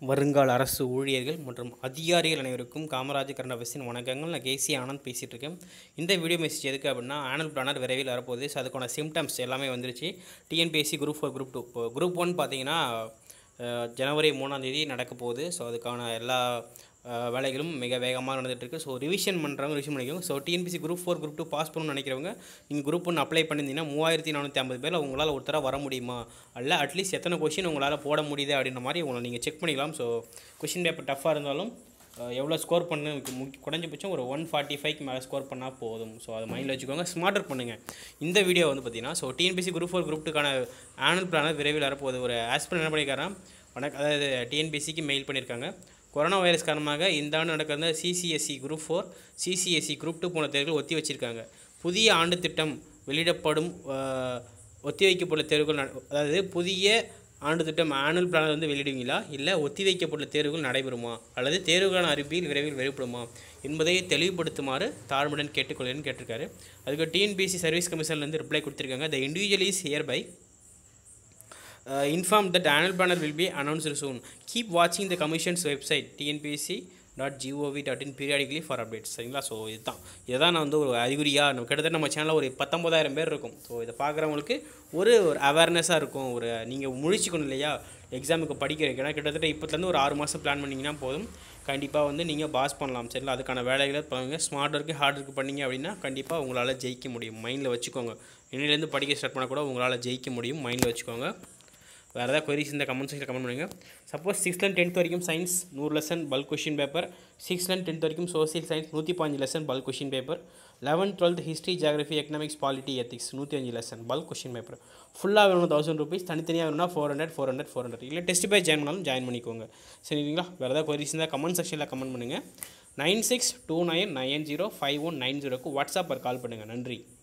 வருங்கால அரசு ஊழியர்கள் மற்றும் அதிகாரிகள் அனைவருக்கும் காமராஜ் கரண்ட் ஆஃபீஸின் வணக்கங்கள் நான் கேசி ஆனந்த் பேசிகிட்டு இருக்கேன் இந்த வீடியோ மெசேஜ் எதுக்கு அப்படின்னா ஆனுவல் பிளானர் விரைவில் வரப்போகுது ஸோ அதுக்கான சிம்டம்ஸ் எல்லாமே வந்துருச்சு TNPSC group four group two இப்போ குரூப் ஒன் பார்த்தீங்கன்னா அஹ், ஜனவரி மூணாம் தேதி நடக்க போகுது ஸோ அதுக்கான எல்லா அஹ், வேலைகளும் மிக வேகமாக நடந்துட்டு இருக்கு ஸோ ரிவிஷன் பண்ணுறவங்க ரிவிஷன் பண்ணிக்கோங்க so TNPSC group four group two pass பண்ணணும்னு நினைக்கிறவங்க நீங்கள் குரூப் ஒன் அப்ளை பண்ணியிருந்தீங்கன்னா மூவாயிரத்தி நானூற்றி ஐம்பது பேரில் உங்களால் ஒருத்தராக வர முடியுமா அல்ல அட்லீஸ்ட் எத்தனை கொஷின் உங்களால் போட முடியுது அப்படின்ற மாதிரி உங்களை நீங்கள் செக் பண்ணிக்கலாம் ஸோ கொஷின் பேப்பர் டஃப்பாக இருந்தாலும் அஹ், எவ்வளோ ஸ்கோர் பண்ண முக்கிய குறைஞ்சபட்சம் ஒரு ஒன் ஃபார்ட்டி ஃபைவ்க்கு மேலே ஸ்கோர் பண்ணால் போதும் ஸோ அதை மைண்டில் வச்சுக்கோங்க ஸ்மார்ட்டர் பண்ணுங்கள் இந்த வீடியோ வந்து பார்த்தீங்கன்னா so TNPSC group four group டூக்கான ஆனுவல் பிளானர் விரைவில் வரப்போகுது ஒரு ஆஸ்பிரன் என்ன பண்ணியிருக்காராம் வணக்கம் அதாவது டிஎன்பிசிக்கு மெயில் பண்ணியிருக்காங்க கொரோனா வைரஸ் காரணமாக இந்த ஆண்டு நடக்கிற CCSE group four CCSE group two போன தேர்வுகள் ஒத்தி வச்சிருக்காங்க புதிய ஆண்டு திட்டம் வெளியிடப்படும் அஹ், ஒத்திவைக்கப்பட்டுள்ள தேர்வுகள் நட- அதாவது புதிய ஆண்டு திட்டம் ஆனுவல் பிளானர் வந்து வெளியிடுவீங்களா இல்லை ஒத்திவைக்கப்பட்டுள்ள தேர்வுகள் நடைபெறுமா அல்லது தேர்வுக்கான அறிவிப்பில் விரைவில் வெளிப்படுமா என்பதை தெளிவுபடுத்துமாறு தாழ்மையுடன் கேட்டுக்கொள்கிறேன்னு கேட்டிருக்காரு அதுக்கு டிஎன்பிஎஸ்சி சர்வீஸ் கமிஷன்லேருந்து ரிப்ளை கொடுத்துருக்காங்க the individual is here by uh, informed that annual banner will be announced soon. Keep watching the commission's website tnpc.gov.in periodically for updates சரிங்களா ஸோ இதுதான் இதுதான் நான் வந்து ஒரு அறிகுறியாக நம்ம கிட்டத்தட்ட நம்ம சேனலில் ஒரு பத்தொம்பதாயிரம் பேர் இருக்கும் ஸோ இதை பார்க்குறவங்களுக்கு ஒரு ஒரு அவேர்னஸாக இருக்கும் ஒரு நீங்கள் முழிச்சுக்கணும் இல்லையா எக்ஸாமுக்கு படிக்கிறதுக்கு ஏன்னா கிட்டத்தட்ட இப்போத்துலேருந்து ஒரு ஆறு மாதம் பிளான் பண்ணிங்கன்னா போதும் கண்டிப்பாக வந்து நீங்கள் பாஸ் பண்ணலாம் சரிங்களா அதுக்கான வேலைகளை பண்ணுங்க ஸ்மார்ட் ஒர்க்கு ஹார்ட் ஒர்க்கு பண்ணீங்க அப்படின்னா கண்டிப்பாக உங்களால் ஜெயிக்க முடியும் மைண்டில் வச்சுக்கோங்க இன்னிலேருந்து படிக்க ஸ்டார்ட் பண்ண கூட உங்களால் ஜெயிக்க முடியும் மைண்டில் வச்சுக்கோங்க வேறு ஏதாவது கொரிஸ் இந்த கமெண்ட் செக்ஷனில் கமெண்ட் பண்ணுங்கள் சப்போஸ் சிக்ஸ்த் அண்ட் டென்த் வரைக்கும் சயின்ஸ் நூறு lesson bulk question paper sixth and tenth வரைக்கும் சோசியல் சயின்ஸ் நூற்றி பாஞ்சு lesson bulk question paper eleventh twelfth history geography economics polity ethics நூற்றி அஞ்சு லெசன் பல்க் கொஷின் பேப்பர் ஃபுல்லாக வேணும் தௌசண்ட் ருபீஸ் தனித்தனியாக வேணும்னா four hundred four hundred four hundred இல்லை டெஸ்ட் பேஜ் ஜாயின் பண்ணாலும் ஜாயின் பண்ணிக்கோங்க சரிங்களா வேறு ஏதாவது கொரிஸ் இருந்தால் கமெண்ட் செக்ஷனில் கமெண்ட் பண்ணுங்கள் nine six two nine nine zero five one nine ஜீரோக்கு வாட்ஸ்அப் கால் பண்ணுங்கள் நன்றி